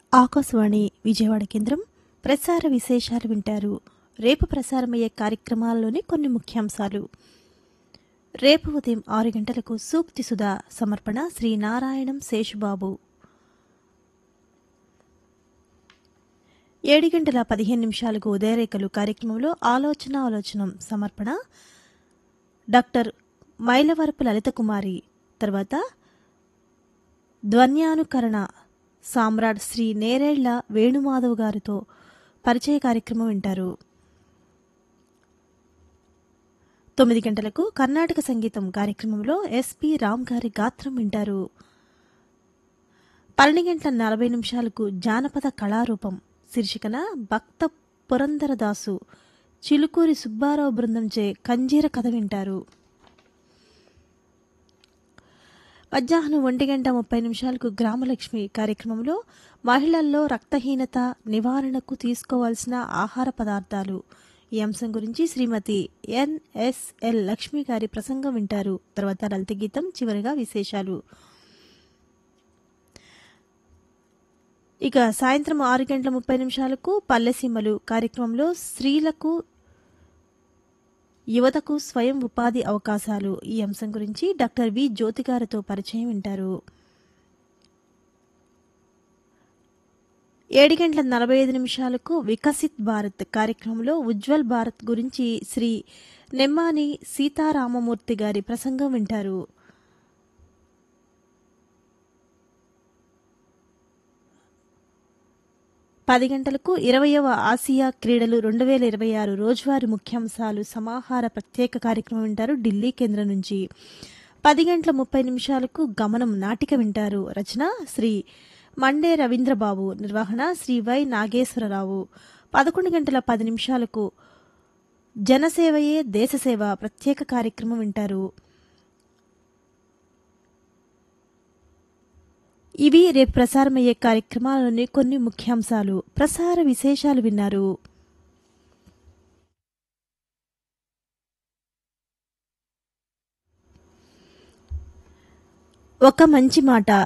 ఆకాశవాణి విజయవాడ కేంద్రం ప్రసార విశేషాలు వింటారు రేపు ప్రసారమయ్యే కార్యక్రమాల్లోని కొన్ని ముఖ్యాంశాలు రేపు ఉదయం ఆరు గంటలకు సూక్తి సుధా సమర్పణ శ్రీ నారాయణం శేషుబాబు ఏడు గంటల పదిహేను నిమిషాలకు ఉదయరేఖలు కార్యక్రమంలో ఆలోచన ఆలోచనం సమర్పణ డాక్టర్ మైలవరపు లలిత కుమారి తర్వాత ధ్వన్యానుకరణ సామ్రాట్ శ్రీ నేరేళ్ల వేణుమాధవ్ గారితో పరిచయ కార్యక్రమం వింటారు తొమ్మిది గంటలకు కర్ణాటక సంగీతం కార్యక్రమంలో ఎస్పి రామ్ గారి గాత్రం వింటారు పన్నెండు గంటల నలభై నిమిషాలకు జానపద కళారూపం శీర్షికన భక్త పురందరదాసు చిలుకూరి సుబ్బారావు బృందంచే కంజీర కథ వింటారు మధ్యాహ్నం ఒంటి గంట ముప్పై నిమిషాలకు గ్రామలక్ష్మి కార్యక్రమంలో మహిళల్లో రక్తహీనత నివారణకు తీసుకోవాల్సిన ఆహార పదార్థాలు ఈ అంశం గురించి శ్రీమతి ఎన్ఎస్ఎల్ లక్ష్మి గారి ప్రసంగం వింటారు తర్వాత లలిత గీతం చివరిగా విశేషాలు ఇక సాయంత్రం ఆరు గంటల ముప్పై నిమిషాలకు పల్లెసీమలు కార్యక్రమంలో స్త్రీలకు యువతకు స్వయం ఉపాధి అవకాశాలు ఈ అంశం గురించి డాక్టర్ వి జ్యోతి గారితో పరిచయం వింటారు ఏడు గంటల నలభై ఐదు నిమిషాలకు వికసిత్ భారత్ కార్యక్రమంలో ఉజ్వల్ భారత్ గురించి శ్రీ నెమ్మాని సీతారామమూర్తి గారి ప్రసంగం వింటారు పది గంటలకు ఇరవయవ ఆసియా క్రీడలు రెండు వేల ఇరవై ఆరు రోజువారీ ముఖ్యాంశాలు సమాహార ప్రత్యేక కార్యక్రమం వింటారు ఢిల్లీ కేంద్రం నుంచి పది గంటల ముప్పై నిమిషాలకు గమనం నాటిక వింటారు రచన శ్రీ మండే రవీంద్రబాబు నిర్వహణ శ్రీ వై నాగేశ్వరరావు పదకొండు గంటల పది నిమిషాలకు జనసేవయే దేశసేవ ప్రత్యేక కార్యక్రమం వింటారు ఇవి రేపు ప్రసారమయ్యే కార్యక్రమాలలోని కొన్ని ముఖ్యాంశాలు ప్రసార విశేషాలు విన్నారు ఒక మంచి మాట